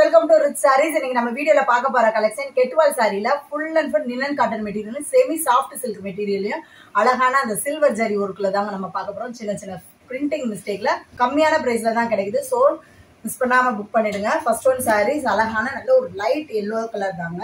welcome to rich saris இன்னைக்கு நம்ம வீடியோல பார்க்க போற கலெக்ஷன் கெட்டுவால் சாரில ஃபுல் அண்ட் ஃபுல் நிலன் cotton material semi soft silk மெட்டீரியலையும் அழகான அந்த சில்வர் ஜரி ஒர்க்ல தாங்க நம்ம பார்க்க போறோம் சின்ன சின்ன பிரிண்டிங் மிஸ்டேக்ல கம்மியான பிரைஸ்ல தான் கிடைக்குது ஸோ மிஸ் பண்ணாம புக் பண்ணிடுங்க ஃபர்ஸ்ட் ஒன் சாரீஸ் அழகான நல்ல ஒரு லைட் எல்லோ கலர் தாங்க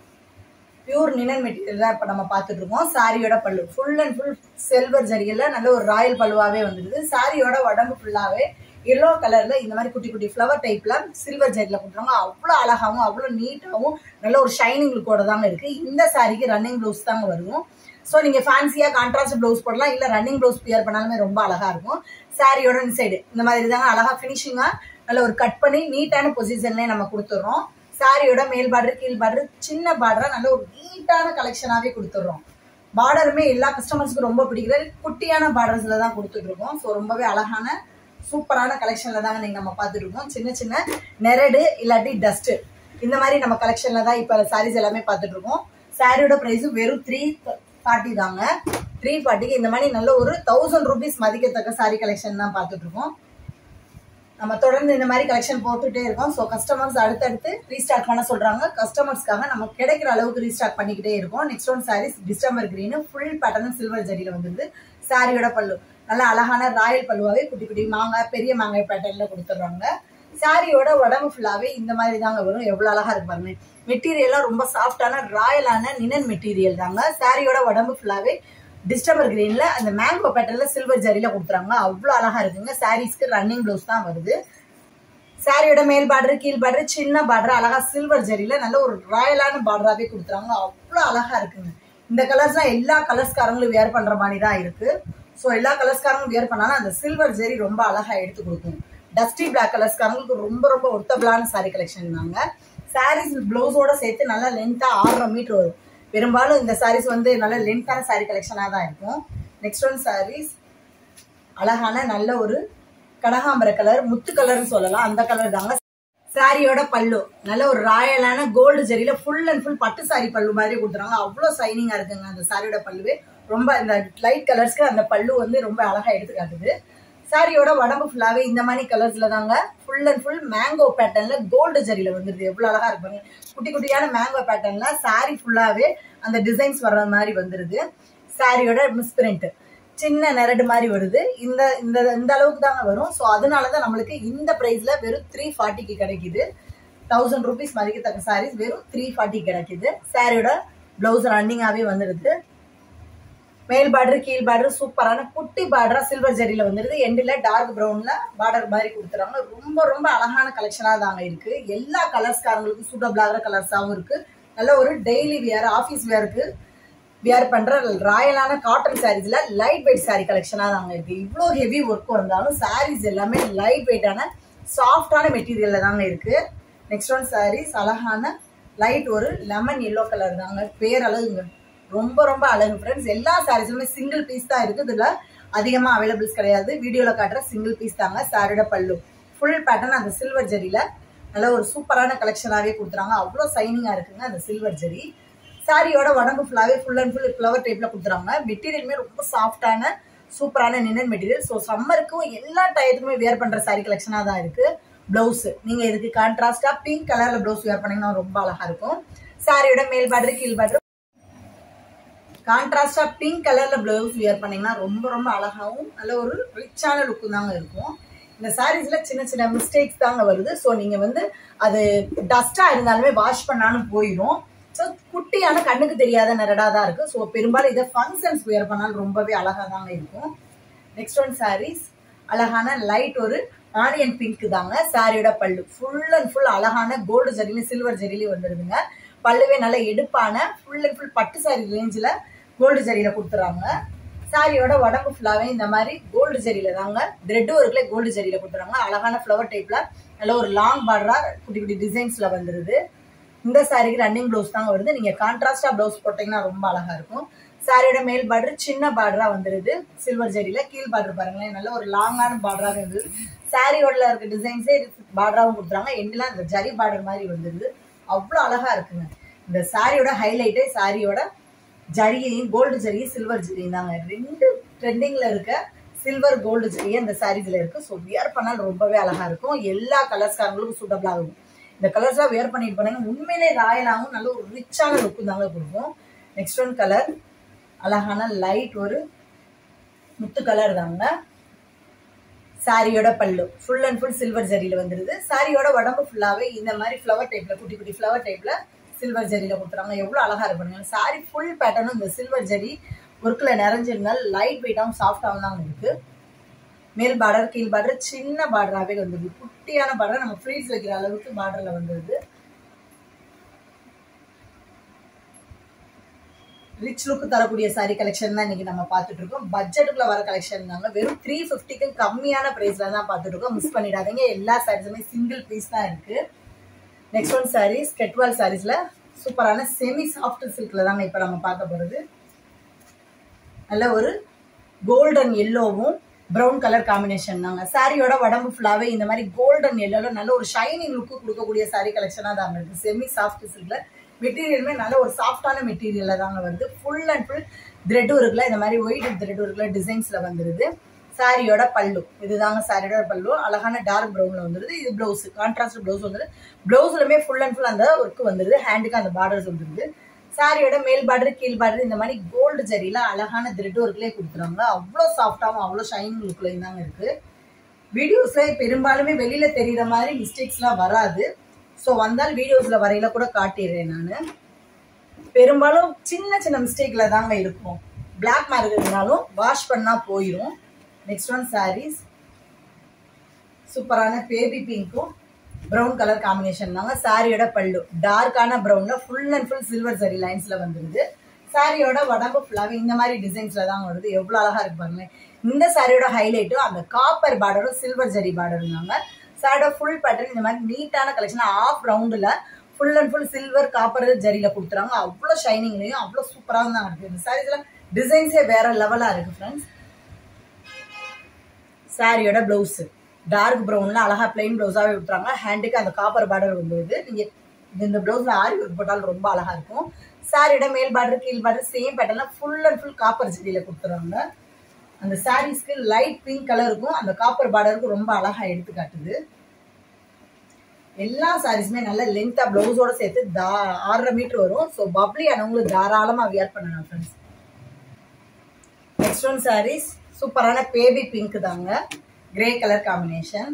பியூர் நினன் மெட்டீரியல் தான் இப்போ நம்ம பார்த்துட்டு இருக்கோம் சாரியோட பல்லு ஃபுல் அண்ட் ஃபுல் சில்வர் ஜரிகையில் நல்ல ஒரு ராயல் பல்லுவாவே வந்துடுது சாரியோட உடம்பு ஃபுல்லாவே எல்லோ கலர்ல இந்த மாதிரி குட்டி குட்டி ஃப்ளவர் டைப்ல சில்வர் ஜரியில் கொடுத்துருவாங்க அவ்வளோ அழகாவும் அவ்வளோ நீட்டாகவும் நல்ல ஒரு ஷைனிங் லுக்கோட தாங்க இருக்கு இந்த சாரிக்கு ரன்னிங் ப்ளவுஸ் தாங்க வரும் ஸோ நீங்க ஃபேன்சியா கான்ட்ராஸ்ட் ப்ளவுஸ் போடலாம் இல்ல ரன்னிங் ப்ளவுஸ் பியர் பண்ணாலுமே ரொம்ப அழகா இருக்கும் சாரியோட சைடு இந்த மாதிரி தாங்க அழகா ஃபினிஷிங்கா நல்ல ஒரு கட் பண்ணி நீட்டான பொசிஷன்லேயே நம்ம கொடுத்துட்றோம் சாரியோட மேல் பார்டர் கீழ் பார்டர் சின்ன பார்டரா நல்ல ஒரு நீட்டான கலெக்ஷனாவே கொடுத்துட்றோம் பார்டருமே எல்லா கஸ்டமர்ஸ்க்கும் ரொம்ப பிடிக்கிற குட்டியான பார்டர்ஸ்ல தான் கொடுத்துட்டு இருக்கோம் ஸோ ரொம்பவே அழகான சூப்பரான கலெக்ஷன்ல தாங்க நீங்க நம்ம பார்த்துட்டு இருக்கோம் சின்ன சின்ன நெரடு இல்லாட்டி டஸ்ட் இந்த மாதிரி நம்ம கலெக்ஷன்ல தான் இப்போ சாரீஸ் எல்லாமே பார்த்துட்டு இருக்கோம் சாரியோட ப்ரைஸும் வெறும் த்ரீ ஃபார்ட்டி தாங்க த்ரீ ஃபார்ட்டிக்கு இந்த மாதிரி நல்ல ஒரு தௌசண்ட் ருபீஸ் மதிக்கத்தக்க சாரி கலெக்ஷன் தான் பார்த்துட்டு இருக்கோம் நம்ம தொடர்ந்து இந்த மாதிரி கலெக்ஷன் போட்டுட்டே இருக்கோம் ஸோ கஸ்டமர்ஸ் அடுத்தடுத்து ரீஸ்டார்ட் பண்ண சொல்றாங்க கஸ்டமர்ஸ்க்காக நம்ம கிடைக்கிற அளவுக்கு ரீஸ்டார்ட் பண்ணிக்கிட்டே இருக்கோம் next one sarees distemper green full pattern silver ஜரியில வந்துருது சாரியோட பல்லு நல்ல அழகான ராயல் பல்லுவாவே குட்டி குட்டி மாங்காய் பெரிய மாங்காய் பேட்டர்ன்ல கொடுத்துட்றாங்க சாரியோட உடம்பு ஃபுல்லாவே இந்த மாதிரி தாங்க வரும் எவ்வளவு அழகா இருக்கு பாருங்க மெட்டீரியல்லாம் ரொம்ப சாஃப்டான ராயலான நினன் மெட்டீரியல் தாங்க சாரியோட உடம்பு ஃபுல்லாவே டிஸ்டம்பர் கிரீன்ல அந்த மேங்கோ பேட்டர்ல சில்வர் ஜரியில கொடுத்துறாங்க அவ்வளோ அழகா இருக்குங்க சாரீஸ்க்கு ரன்னிங் ப்ளவுஸ் தான் வருது சாரியோட மேல் பார்டர் கீழ் பார்டர் சின்ன பார்டர் அழகா சில்வர் ஜரியில நல்ல ஒரு ராயலான பார்டராவே கொடுத்துறாங்க அவ்வளோ அழகா இருக்குங்க இந்த கலர்ஸ்லாம் எல்லா கலர்ஸ்காரங்களும் வேர் பண்ற மாதிரி தான் இருக்கு ஸோ எல்லா கலர்ஸ்காரங்களும் வேர் பண்ணாலும் அந்த சில்வர் ஜெரி ரொம்ப அழகா எடுத்து கொடுக்கும் டஸ்டி பிளாக் கலர்ஸ்காரங்களுக்கு ரொம்ப ரொம்ப ஒர்த்தபிளான சாரி கலெக்ஷன் தாங்க சாரீஸ் பிளவுஸோட சேர்த்து நல்லா லென்த்தா ஆறரை மீட்டர் வரும் பெரும்பாலும் இந்த சாரீஸ் வந்து நல்ல லென்த்தான சாரி கலெக்ஷனாக தான் இருக்கும் நெக்ஸ்ட் ஒன் சாரீஸ் அழகான நல்ல ஒரு கடகாம்பர கலர் முத்து கலர்னு சொல்லலாம் அந்த கலர் தாங்க சாரியோட பல்லு நல்ல ஒரு ராயலான கோல்டு ஜெரியில ஃபுல் அண்ட் ஃபுல் பட்டு சாரி பல்லு மாதிரி கொடுத்துறாங்க அவ்வளோ சைனிங்கா இருக்குங்க அந்த சாரியோட பல்லுவே ரொம்ப இந்த லைட் கலர்ஸ்க்கு அந்த பல்லு வந்து ரொம்ப அழகா எடுத்து காட்டுது சாரியோட உடம்பு ஃபுல்லாவே இந்த மாதிரி கலர்ஸ்ல தாங்க ஃபுல் அண்ட் ஃபுல் மேங்கோ பேட்டர்ன்ல கோல்டு ஜரியில வந்துருது எவ்வளவு அழகா இருப்பாங்க குட்டி குட்டியான மேங்கோ பேட்டர்ன்ல சாரி ஃபுல்லாவே அந்த டிசைன்ஸ் வர்ற மாதிரி வந்துருது சாரியோட மிஸ் பிரிண்ட் சின்ன நெரடு மாதிரி வருது இந்த இந்த இந்த அளவுக்கு தாங்க வரும் ஸோ அதனாலதான் நம்மளுக்கு இந்த பிரைஸ்ல வெறும் த்ரீ ஃபார்ட்டிக்கு கிடைக்குது தௌசண்ட் ருபீஸ் மதிக்கத்தக்க சாரீஸ் வெறும் த்ரீ ஃபார்ட்டி கிடைக்குது சாரியோட பிளவுஸ் ரன்னிங்காவே வந்துடுது மேல் பார்டர் கீழ் பார்டர் சூப்பரான குட்டி பார்டரா சில்வர் ஜரியில வந்துருது எண்டில் டார்க் ப்ரௌன்ல பார்டர் மாதிரி கொடுத்துறாங்க ரொம்ப ரொம்ப அழகான கலெக்ஷனா தாங்க இருக்கு எல்லா கலர்ஸ்காரங்களுக்கும் சூட்டபிள் ஆகிற கலர்ஸாவும் இருக்கு நல்ல ஒரு டெய்லி வியர் ஆஃபீஸ் வியருக்கு வியர் பண்ற ராயலான காட்டன் சாரீஸ்ல லைட் வெயிட் சாரி கலெக்ஷனா தாங்க இருக்கு இவ்வளோ ஹெவி ஒர்க் வந்தாலும் சாரீஸ் எல்லாமே லைட் வெயிட்டான சாஃப்டான மெட்டீரியல்ல தாங்க இருக்கு நெக்ஸ்ட் ஒன் சாரீஸ் அழகான லைட் ஒரு லெமன் எல்லோ கலர் தாங்க பேர் அழகுங்க ரொம்ப ரொம்ப அழகு ஃப்ரெண்ட்ஸ் எல்லா சாரீஸுமே சிங்கிள் பீஸ் தான் இருக்கு இதுல அதிகமா அவைலபிள்ஸ் கிடையாது வீடியோல காட்டுற சிங்கிள் பீஸ் தாங்க சாரியோட பல்லு ஃபுல் பேட்டர்ன் அந்த சில்வர் ஜரியில நல்ல ஒரு சூப்பரான கலெக்ஷனாவே கொடுத்துறாங்க அவ்வளோ சைனிங்கா இருக்குங்க அந்த சில்வர் ஜரி சாரியோட உடம்பு ஃபுல்லாவே ஃபுல் அண்ட் ஃபுல் ஃப்ளவர் டைப்ல கொடுத்துறாங்க மெட்டீரியலுமே ரொம்ப சாஃப்டான சூப்பரான நினன் மெட்டீரியல் ஸோ சம்மருக்கும் எல்லா டயத்துக்குமே வேர் பண்ற சாரி கலெக்ஷனா தான் இருக்கு பிளவுஸ் நீங்க இதுக்கு கான்ட்ராஸ்டா பிங்க் கலர்ல பிளவுஸ் வேர் பண்ணீங்கன்னா ரொம்ப அழகா இருக்கும் சாரியோட மேல் பார்டர் கீழ் பார்டர் கான்ட்ராஸ்டா பிங்க் கலர்ல பிளவுஸ் வியர் பண்ணீங்கன்னா ரொம்ப ரொம்ப அழகாவும் நல்ல ஒரு ரிச்சான லுக்கு தாங்க இருக்கும் இந்த சாரீஸ்ல சின்ன சின்ன மிஸ்டேக்ஸ் தாங்க வருது ஸோ நீங்க வந்து அது டஸ்டா இருந்தாலுமே வாஷ் பண்ணாலும் போயிடும் ஸோ குட்டியான கண்ணுக்கு தெரியாத நிறடா தான் இருக்கு ஸோ பெரும்பாலும் இதை ஃபங்க்ஷன்ஸ் வியர் பண்ணாலும் ரொம்பவே அழகா தாங்க இருக்கும் நெக்ஸ்ட் ஒன் சாரீஸ் அழகான லைட் ஒரு ஆனியன் பிங்க் தாங்க சாரியோட பல்லு ஃபுல் அண்ட் ஃபுல் அழகான கோல்டு ஜரிலையும் சில்வர் ஜரிலையும் வந்துருதுங்க பல்லுவே நல்ல எடுப்பான ஃபுல் அண்ட் ஃபுல் பட்டு சாரி ரேஞ்சில் கோல்டு ஜரியில கொடுத்துறாங்க சாரியோட உடம்பு ஃபுல்லாவே இந்த மாதிரி கோல்டு ஜரியில தாங்க த்ரெட் ஒர்க்ல கோல்டு ஜரியில கொடுத்துறாங்க அழகான ஃப்ளவர் டைப்ல நல்ல ஒரு லாங் பார்டரா குட்டி குட்டி டிசைன்ஸ்ல வந்துருது இந்த சாரிக்கு ரன்னிங் ப்ளவுஸ் தாங்க வருது நீங்க கான்ட்ராஸ்டா ப்ளவுஸ் போட்டீங்கன்னா ரொம்ப அழகா இருக்கும் சாரியோட மேல் பார்டர் சின்ன பார்டரா வந்துருது சில்வர் ஜரியில கீழ் பார்டர் பாருங்களேன் நல்ல ஒரு லாங்கான பார்டராக இருந்தது சாரியோட இருக்க டிசைன்ஸே பார்டராகவும் கொடுத்துறாங்க எண்டெல்லாம் இந்த ஜரி பார்டர் மாதிரி வந்துருது அவ்வளோ அழகா இருக்குங்க இந்த சாரியோட ஹைலைட்டே சாரியோட ஜரியையும் கோல்டு ஜரியும் சில்வர் ஜரியும் தாங்க ரெண்டு ட்ரெண்டிங்ல இருக்க சில்வர் கோல்டு ஜரி அந்த சாரீஸ்ல இருக்கு ஸோ வியர் பண்ணால் ரொம்பவே அழகா இருக்கும் எல்லா கலர்ஸ்காரங்களுக்கும் சூட்டபிள் ஆகும் இந்த கலர்ஸ்லாம் வேர் பண்ணிட்டு போனாங்க உண்மையிலே ராயலாகவும் நல்ல ஒரு ரிச்சான லுக்கு தாங்க கொடுக்கும் நெக்ஸ்ட் ஒன் கலர் அழகான லைட் ஒரு முத்து கலர் தாங்க சாரியோட பல்லு ஃபுல் அண்ட் ஃபுல் சில்வர் ஜரியில வந்துருது சாரியோட உடம்பு ஃபுல்லாவே இந்த மாதிரி ஃப்ளவர் டைப்ல குட்டி குட்டி ஃப்ளவர் டைப்ல சில்வர் ஜரியில கொடுத்துறாங்க எவ்வளவு அழகா இருக்கு சாரி ஃபுல் பேட்டர்னும் இந்த சில்வர் ஜரி ஒர்க்ல நிறைஞ்சிருந்தால் லைட் வெயிட்டாகவும் சாஃப்டாகவும் தான் இருக்கு மேல் பார்டர் கீழ் பார்டர் சின்ன பார்டராகவே வந்துருது குட்டியான பார்டர் நம்ம ஃப்ரீஸ் வைக்கிற அளவுக்கு பார்டர்ல வந்துருது ரிச் லுக் தரக்கூடிய சாரி கலெக்ஷன் தான் இன்னைக்கு நம்ம பார்த்துட்டு இருக்கோம் பட்ஜெட்டுக்குள்ள வர கலெக்ஷன் தாங்க வெறும் த்ரீ ஃபிஃப்டிக்கு கம்மியான பிரைஸ்ல தான் பார்த்துட்டு இருக்கோம் மிஸ் பண்ணிடாதீங்க எல்லா சாரீஸுமே சிங்கிள் பீஸ் தான் இருக்கு நெக்ஸ்ட் ஒன் சாரீஸ் கெட்வால் சாரீஸ்ல சூப்பரான செமி சாஃப்ட் சில்க்ல தாங்க இப்போ நம்ம பார்க்க போறது நல்ல ஒரு கோல்டன் எல்லோவும் ப்ரௌன் கலர் காம்பினேஷன் தாங்க சாரியோட உடம்பு ஃபுல்லாவே இந்த மாதிரி கோல்டன் எல்லோல நல்ல ஒரு ஷைனிங் லுக்கு கொடுக்கக்கூடிய சாரி கலெக்ஷனா தாங்க இருக்கு செமி சாஃப்ட் சில்க்ல மெட்டீரியலுமே நல்ல ஒரு சாஃப்டான மெட்டீரியல்ல தாங்க வருது ஃபுல் அண்ட் ஃபுல் த்ரெட்டும் இருக்குல்ல இந்த மாதிரி ஒயிட் த்ரெட்டும் இருக்குல்ல டிசைன்ஸ்ல வந்துருது சாரியோட பல்லு இதுதாங்க சாரியோட பல்லு அழகான டார்க் ப்ரௌன்ல வந்துருது இது பிளவுஸ் கான்ட்ராஸ்ட் பிளவுஸ் வந்துருது பிளவுஸ்லுமே ஃபுல் அண்ட் ஃபுல் அந்த ஒர்க் வந்துருது ஹேண்டுக்கு அந்த பார்டர்ஸ் வந்துருது சாரியோட மேல் பார்டர் கீழ் பார்டர் இந்த மாதிரி கோல்டு ஜரியில அழகான த்ரெட் ஒர்க்லேயே கொடுத்துறாங்க அவ்வளோ சாஃப்டாகவும் அவ்வளோ ஷைனிங் லுக்லையும் தாங்க இருக்கு வீடியோஸ்ல பெரும்பாலுமே வெளியில தெரியுற மாதிரி மிஸ்டேக்ஸ்லாம் வராது ஸோ வந்தால் வீடியோஸ்ல வரையில கூட காட்டிடுறேன் நான் பெரும்பாலும் சின்ன சின்ன மிஸ்டேக்ல தாங்க இருக்கும் பிளாக் மார்க் இருந்தாலும் வாஷ் பண்ணா போயிடும் நெக்ஸ்ட் ஒன் சாரீஸ் சூப்பரான பேபி பிங்க்கும் ப்ரௌன் கலர் காம்பினேஷன் தாங்க சாரியோட பல்லு டார்க்கான ப்ரௌன்ல ஃபுல் அண்ட் ஃபுல் சில்வர் சரி லைன்ஸ்ல வந்துருது சாரியோட உடம்பு ஃபுல்லாவே இந்த மாதிரி டிசைன்ஸ்ல தான் வருது எவ்வளவு அழகா இருக்கு பாருங்களேன் இந்த சாரியோட ஹைலைட்டும் அந்த காப்பர் பார்டரும் சில்வர் ஜரி பார்டரும் தாங்க சாரியோட ஃபுல் பேட்டர்ன் இந்த மாதிரி நீட்டான கலெக்ஷன் ஆஃப் ரவுண்டுல full and full silver copper ஜரியில கொடுத்துறாங்க அவ்வளோ ஷைனிங்லையும் அவ்வளோ சூப்பராக தான் இருக்கு இந்த சாரீஸ்ல டிசைன்ஸே வேற லெவலா இருக்கு ஃப்ரெண்ட்ஸ் சாரியோட பிளவுஸ் டார்க் ப்ரௌன்ல அழகா பிளைன் பிளவுஸாவே விட்டுறாங்க ஹேண்டுக்கு அந்த காப்பர் பார்டர் வந்துருது நீங்க இந்த பிளவுஸ்ல ஆரி ஒர்க் போட்டாலும் ரொம்ப அழகா இருக்கும் சாரியோட மேல் பார்டர் கீழ் பார்டர் சேம் பேட்டர்ல ஃபுல் அண்ட் ஃபுல் காப்பர் ஜெடியில கொடுத்துறாங்க அந்த சாரீஸ்க்கு லைட் பிங்க் கலருக்கும் அந்த காப்பர் பார்டருக்கும் ரொம்ப அழகா எடுத்து காட்டுது எல்லா சாரீஸுமே நல்ல லென்த்தா பிளவுஸோட சேர்த்து தா ஆறரை மீட்டர் வரும் ஸோ பப்ளி ஆனவங்களுக்கு தாராளமா வியர் பண்ணலாம் ஃப்ரெண்ட்ஸ் நெக்ஸ்ட் ஒன் சாரீஸ் சூப்பரான பேபி பிங்க் தாங்க கிரே கலர் காம்பினேஷன்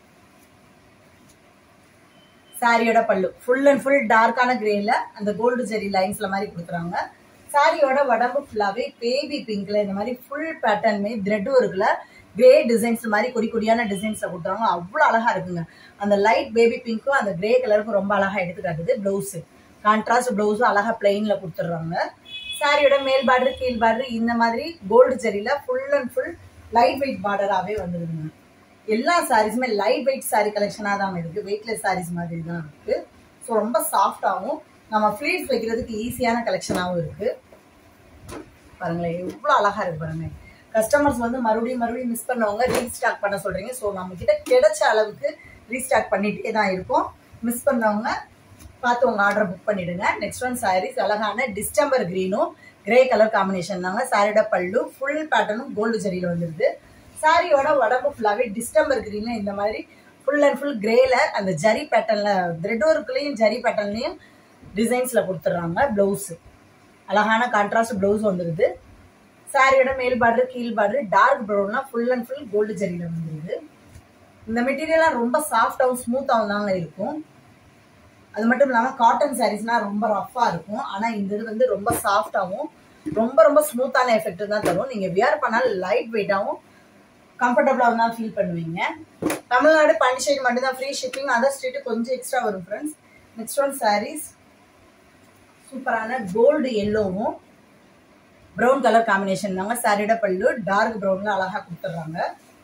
சாரியோட பல்லு ஃபுல் அண்ட் ஃபுல் டார்க்கான கிரேல அந்த கோல்டு ஜெரி லைன்ஸ்ல மாதிரி கொடுக்குறாங்க சாரியோட உடம்பு ஃபுல்லாவே பேபி பிங்க்ல இந்த மாதிரி ஃபுல் பேட்டர்னுமே த்ரெட்டும் இருக்குல்ல கிரே டிசைன்ஸ் மாதிரி கொடி கொடியான டிசைன்ஸ்ல கொடுத்தாங்க அவ்வளோ அழகா இருக்குங்க அந்த லைட் பேபி பிங்க்கும் அந்த கிரே கலருக்கும் ரொம்ப அழகா எடுத்து காட்டுது பிளவுஸ் கான்ட்ராஸ்ட் பிளவுஸும் அழகா பிளெயின்ல கொடுத்துட்றாங்க சாரியோட மேல் பார்டர் கீழ் பார்டர் இந்த மாதிரி கோல்டு ஜெரியில full and full light weight பார்டராகவே வந்துருதுங்க எல்லா சாரீஸுமே லைட் வெயிட் சாரீ கலெக்ஷனாக தான் இருக்கு வெயிட்லெஸ் சாரீஸ் மாதிரி தான் இருக்கு ஸோ ரொம்ப சாஃப்டாகவும் நம்ம ஃப்ளீட்ஸ் வைக்கிறதுக்கு ஈஸியான கலெக்ஷனாகவும் இருக்கு பாருங்களேன் எவ்வளோ அழகா இருக்கு பாருங்க கஸ்டமர்ஸ் வந்து மறுபடியும் மறுபடியும் மிஸ் பண்ணவங்க ரீஸ்டாக் பண்ண சொல்றீங்க ஸோ நம்ம கிட்ட கிடைச்ச அளவுக்கு ரீஸ்டாக் பண்ணிட்டே தான் இருக்கும் மிஸ் பண்ணவங்க பார்த்து உங்க ஆர்டர் புக் பண்ணிடுங்க நெக்ஸ்ட் ஒன் சாரீஸ் அழகான டிஸ்டம்பர் கிரீனும் கிரே கலர் காம்பினேஷன் தாங்க சாரியோட பல்லு ஃபுல் பேட்டர்னும் கோல்டு ஜெரியில வந்துருது சாரியோட உடம்பு ஃபுல்லாவே டிஸ்டம்பர் கிரீன்ல இந்த மாதிரி ஃபுல் அண்ட் ஃபுல் கிரேல அந்த ஜரி பேட்டர்ன்ல த்ரெட் ஒர்க்லயும் ஜரி பேட்டர்ன்லயும் டிசைன்ஸ்ல கொடுத்துட்றாங்க பிளவுஸ் அழகான கான்ட்ராஸ்ட் பிளவுஸ் வந்துருது சாரியோட மேல் பார்டர் கீழ் பார்டர் டார்க் ப்ரௌன்லாம் ஃபுல் அண்ட் ஃபுல் கோல்டு ஜரியில வந்துருது இந்த மெட்டீரியல்லாம் ரொம்ப சாஃப்டாகவும் ஸ்மூத்தாகவும் தாங்க இருக்கும் அது மட்டும் இல்லாமல் காட்டன் சாரீஸ்னா ரொம்ப ரஃப்பாக இருக்கும் ஆனால் இந்த இது வந்து ரொம்ப சாஃப்டாகவும் ரொம்ப ரொம்ப ஸ்மூத்தான எஃபெக்ட் தான் தரும் நீங்கள் வியர் பண்ணால் லைட் வெயிட்டாகவும் கம்ஃபர்டபுளாகவும் தான் ஃபீல் பண்ணுவீங்க தமிழ்நாடு பாண்டிச்சேரி மட்டும்தான் ஃப்ரீ ஷிப்பிங் அதர் ஸ்ட்ரீட்டு கொஞ்சம் எக்ஸ்ட்ரா வரும் ஃப்ரெண்ட்ஸ் நெக்ஸ்ட் ஒன் சாரீஸ் சூப்பரான கோல்டு எல்லோவும் ப்ரௌன் கலர் காம்பினேஷன் தாங்க சாரியோட பல்லு டார்க் ப்ரௌன்ல அழகா கொடுத்துட்றாங்க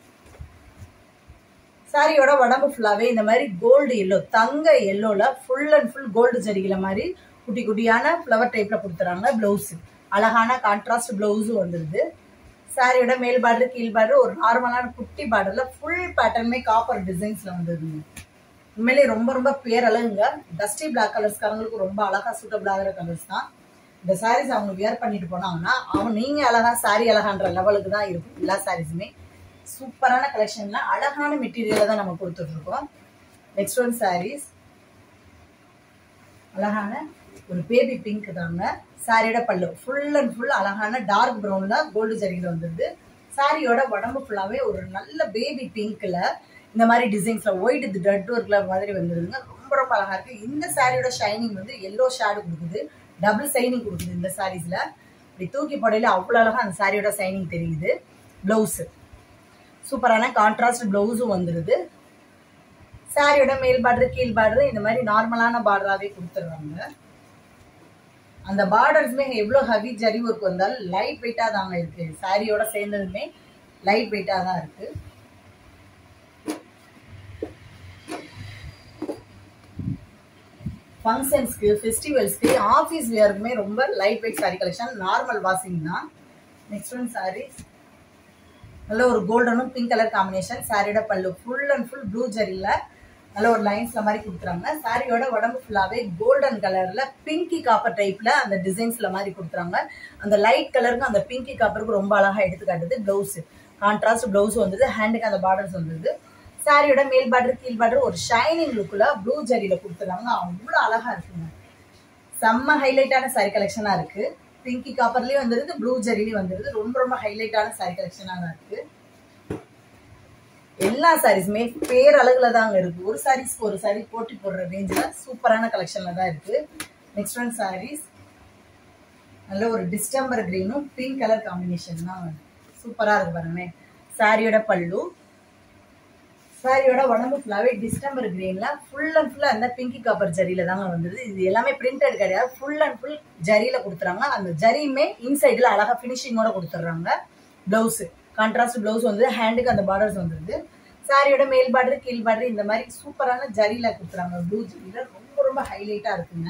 சாரியோட உடம்பு ஃபுல்லாவே இந்த மாதிரி கோல்டு எல்லோ தங்க எல்லோல ஃபுல் அண்ட் ஃபுல் கோல்டு ஜரிகில மாதிரி குட்டி குட்டியான ஃப்ளவர் டைப்ல கொடுத்துறாங்க பிளவுஸ் அழகான கான்ட்ராஸ்ட் பிளவுஸும் வந்துருது சாரியோட மேல் பார்டர் கீழ் பார்டர் ஒரு நார்மலான குட்டி பார்டர்ல ஃபுல் பேட்டர்னுமே காப்பர் டிசைன்ஸ்ல வந்துருதுங்க உண்மையிலேயே ரொம்ப ரொம்ப பேரழகுங்க டஸ்டி பிளாக் கலர்ஸ்காரங்களுக்கு ரொம்ப அழகா சூட்டபிள் ஆகிற கலர்ஸ் தான் இந்த சாரீஸ் அவங்க வியர் பண்ணிட்டு போனாங்கன்னா அவங்க நீங்க அழகா சாரி அழகான்ற லெவலுக்கு தான் இருக்கும் எல்லா சாரீஸுமே சூப்பரான கலெக்ஷன்ல அழகான மெட்டீரியலை தான் நம்ம கொடுத்துட்டு இருக்கோம் நெக்ஸ்ட் ஒன் சாரீஸ் அழகான ஒரு பேபி பிங்க் தாங்க சாரியோட பல்லு ஃபுல் அண்ட் ஃபுல் அழகான டார்க் ப்ரௌன்ல கோல்டு ஜரிகில் வந்துருது சாரியோட உடம்பு ஃபுல்லாவே ஒரு நல்ல பேபி பிங்க்ல இந்த மாதிரி டிசைன்ஸ்ல ஒயிட் இது ரெட் ஒர்க்ல மாதிரி வந்துருதுங்க ரொம்ப ரொம்ப அழகா இருக்கு இந்த சாரியோட ஷைனிங் வந்து எல்லோ ஷேடு கொடுக்குது டபுள் ஷைனிங் கொடுக்குது இந்த சாரீஸ்ல இப்படி தூக்கி போடையில அவ்வளோ அழகா அந்த சாரியோட ஷைனிங் தெரியுது பிளவுஸ் சூப்பரான கான்ட்ராஸ்ட் பிளவுஸும் வந்துருது சாரியோட மேல் பார்டர் கீழ் பார்டர் இந்த மாதிரி நார்மலான பார்டராகவே கொடுத்துட்றாங்க அந்த பார்டர்ஸுமே எவ்வளோ ஹெவி ஜரி ஒர்க் வந்தாலும் லைட் வெயிட்டாக தாங்க இருக்கு சாரியோட சேர்ந்ததுமே லைட் வெயிட்டாக தான் இருக்கு ஃபங்க்ஷன்ஸ்க்கு ஃபெஸ்டிவல்ஸ்க்கு ஆஃபீஸ் வேருக்குமே ரொம்ப light weight sari collection normal washing தான் நெக்ஸ்ட் ஒன் சாரீஸ் நல்ல ஒரு கோல்டனும் பிங்க் கலர் காம்பினேஷன் சாரியோட பல்லு ஃபுல் அண்ட் ஃபுல் ப்ளூ ஜரியில் நல்ல ஒரு லைன்ஸ்ல மாதிரி கொடுத்துறாங்க சாரியோட உடம்பு ஃபுல்லாவே கோல்டன் கலர்ல பிங்கி காப்பர் டைப்ல அந்த டிசைன்ஸ்ல மாதிரி கொடுத்துறாங்க அந்த லைட் கலருக்கு அந்த பிங்கி காப்பருக்கு ரொம்ப அழகா எடுத்துக்காட்டுது பிளவுஸ் கான்ட்ராஸ்ட் பிளவுஸ் வந்தது ஹேண்டுக்கு அந்த பார்டர்ஸ் வந்தது சாரியோட மேல் பார்டர் கீழ் பார்டர் ஒரு ஷைனிங் லுக்ல ப்ளூ ஜரியில கொடுத்துறாங்க அவ்வளோ அழகா இருக்குங்க செம்ம ஹைலைட்டான சாரி கலெக்ஷனா இருக்கு பிங்கி காப்பர்லயும் வந்துருது ப்ளூ ஜரிலையும் வந்துருது ரொம்ப ரொம்ப ஹைலைட்டான சாரி கலெக்ஷனா தான் இருக்கு எல்லா சாரீஸுமே பேரழகுல தாங்க இருக்கு ஒரு சாரீஸ்க்கு ஒரு சாரீ போட்டி போடுற ரேஞ்சில் சூப்பரான கலெக்ஷன்ல தான் இருக்கு நெக்ஸ்ட் ஒன் சாரீஸ் நல்ல ஒரு டிஸ்டம்பர் கிரீனும் பிங்க் கலர் காம்பினேஷன் தான் சூப்பரா இருக்கு பாருங்க சாரியோட பல்லு சாரியோட உடம்பு ஃபுல்லாவே டிஸ்டம்பர் கிரீன்ல ஃபுல் அண்ட் ஃபுல்லா அந்த பிங்கி காப்பர் ஜரியில தாங்க வந்தது இது எல்லாமே பிரிண்டட் கிடையாது ஃபுல் அண்ட் ஃபுல் ஜரியில கொடுத்துறாங்க அந்த ஜரியுமே இன்சைட்ல அழகா ஃபினிஷிங்கோட கொடுத்துட்றாங்க பிளவுஸ் கான்ட்ராஸ்ட் பிளவுஸ் வந்து ஹேண்டுக்கு அந்த பார்டர்ஸ் வந்துருது சாரியோட மேல் பார்டர் கீழ் பார்டர் இந்த மாதிரி சூப்பரான ஜரியில கொடுத்துறாங்க ப்ளூ ஜரியில ரொம்ப ரொம்ப ஹைலைட்டா இருக்குங்க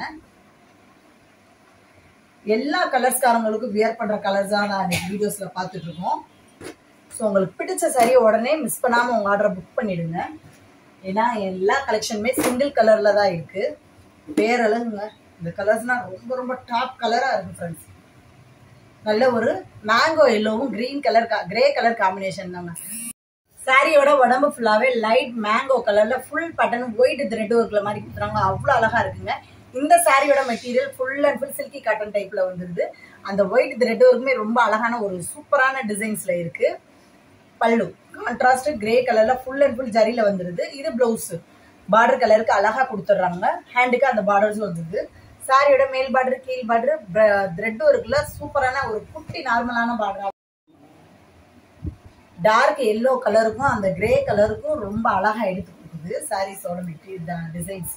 எல்லா கலர்ஸ்காரங்களுக்கும் வியர் பண்ற கலர்ஸ் தான் நான் வீடியோஸ்ல பார்த்துட்டு இருக்கோம் ஸோ உங்களுக்கு பிடிச்ச சாரியை உடனே மிஸ் பண்ணாம உங்க ஆர்டரை புக் பண்ணிடுங்க ஏன்னா எல்லா கலெக்ஷனுமே சிங்கிள் கலர்ல தான் இருக்கு பேரழகுங்க இந்த கலர்ஸ்னா ரொம்ப ரொம்ப டாப் கலரா இருக்கு ஃப்ரெண்ட்ஸ் நல்ல ஒரு மேங்கோ எல்லோவும் green colour grey colour combination தாங்க சாரியோட உடம்பு ஃபுல்லாவே லைட் மேங்கோ கலர்ல ஃபுல் பட்டன் ஒயிட் த்ரெட் ஒர்க்ல மாதிரி கொடுத்துறாங்க அவ்வளோ அழகா இருக்குங்க இந்த சாரியோட material full and full silky cotton டைப்ல வந்துருது அந்த ஒயிட் த்ரெட் ஒர்க்குமே ரொம்ப அழகான ஒரு சூப்பரான டிசைன்ஸ்ல இருக்கு பல்லு கான்ட்ராஸ்ட் கிரே கலர்ல ஃபுல் அண்ட் ஃபுல் ஜரியில வந்துருது இது பிளவுஸ் பார்டர் கலருக்கு அழகா கொடுத்துட்றாங்க ஹேண்டுக்கு அந்த பார்டர்ஸும் வந்துருது சாரியோட மேல் பார்டர் கீழ் பார்டர் த்ரெட் ஒர்க்ல சூப்பரான ஒரு குட்டி நார்மலான பார்டர் டார்க் எல்லோ கலருக்கும் அந்த கிரே கலருக்கும் ரொம்ப அழகா எடுத்து கொடுக்குது சாரீஸோட மெட்டீரியல் டிசைன்ஸ்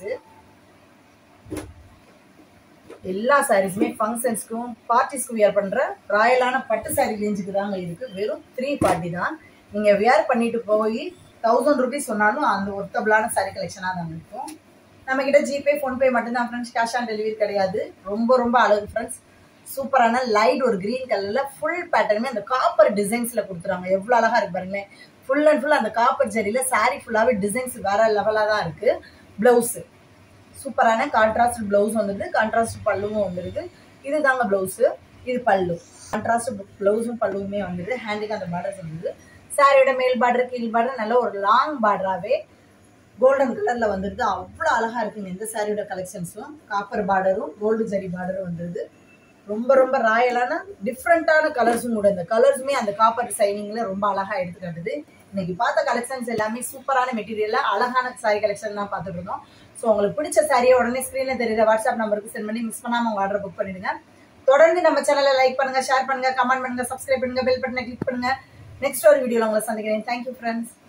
எல்லா சாரீஸுமே ஃபங்க்ஷன்ஸ்க்கும் பார்ட்டிஸ்க்கும் வியர் பண்ற ராயலான பட்டு சாரி ரேஞ்சுக்கு தாங்க இருக்கு வெறும் த்ரீ பார்ட்டி தான் நீங்க வியர் பண்ணிட்டு போய் தௌசண்ட் ருபீஸ் சொன்னாலும் அந்த ஒர்த்தபிளான சாரி கலெக்ஷனா தான் இருக்கும் நம்ம கிட்ட ஜிபே ஃபோன்பே மட்டும்தான் ஃப்ரெண்ட்ஸ் கேஷ் ஆன் டெலிவரி கிடையாது ரொம்ப ரொம்ப அழகு ஃப்ரெண்ட்ஸ் சூப்பரான லைட் ஒரு கிரீன் கலர்ல ஃபுல் பேட்டர்னுமே அந்த காப்பர் டிசைன்ஸ்ல கொடுத்துறாங்க எவ்வளவு அழகா இருக்கு பாருங்களேன் ஃபுல் அண்ட் ஃபுல் அந்த காப்பர் ஜரியில சாரி ஃபுல்லாவே டிசைன்ஸ் வேற லெவலா தான் இருக்கு பிளவுஸ் சூப்பரான கான்ட்ராஸ்ட் பிளவுஸ் வந்துருது கான்ட்ராஸ்ட் பல்லுவும் வந்துருது இது தாங்க பிளவுஸ் இது பல்லு கான்ட்ராஸ்ட் பிளவுஸும் பல்லுவுமே வந்துருது ஹேண்டுக்கு அந்த பார்டர்ஸ் வந்துருது சாரியோட மேல் பார்டர் கீழ் பார்டர் நல்ல ஒரு லாங் பார்டராகவே கோல்டன் கலர்ல வந்துருது அவ்வளோ அழகா இருக்குங்க இந்த சாரியோட கலெக்ஷன்ஸும் காப்பர் பார்டரும் கோல்டு ஜரி பார்டரும் வந்துருது ரொம்ப ரொம்ப ராயலான டிஃப்ரெண்டான கலர்ஸும் கூட இந்த கலர்ஸுமே அந்த காப்பர் சைனிங்ல ரொம்ப அழகா எடுத்து காட்டுது இன்னைக்கு பார்த்த கலெக்ஷன்ஸ் எல்லாமே சூப்பரான மெட்டீரியல்ல அழகான சாரி கலெக்ஷன் தான் பார்த்துட்டு இருக்கோம் ஸோ உங்களுக்கு பிடிச்ச சாரியை உடனே ஸ்க்ரீன்ல தெரியுற வாட்ஸ்அப் நம்பருக்கு சென்ட் பண்ணி மிஸ் பண்ணாம உங்க ஆர்டர் புக் பண்ணிடுங்க தொடர்ந்து நம்ம சேனலை லைக் பண்ணுங்க ஷேர் பண்ணுங்க கமெண்ட் பண்ணுங்க சப்ஸ்கிரைப் பண்ணுங்க பெல் பட்டனை கிளிக் பண்ணுங்க நெக்ஸ்ட் ஒரு வீடியோல உங்களை சந்திக்கிறேன் தேங்க்யூ ஃப்ரெண்ட்ஸ்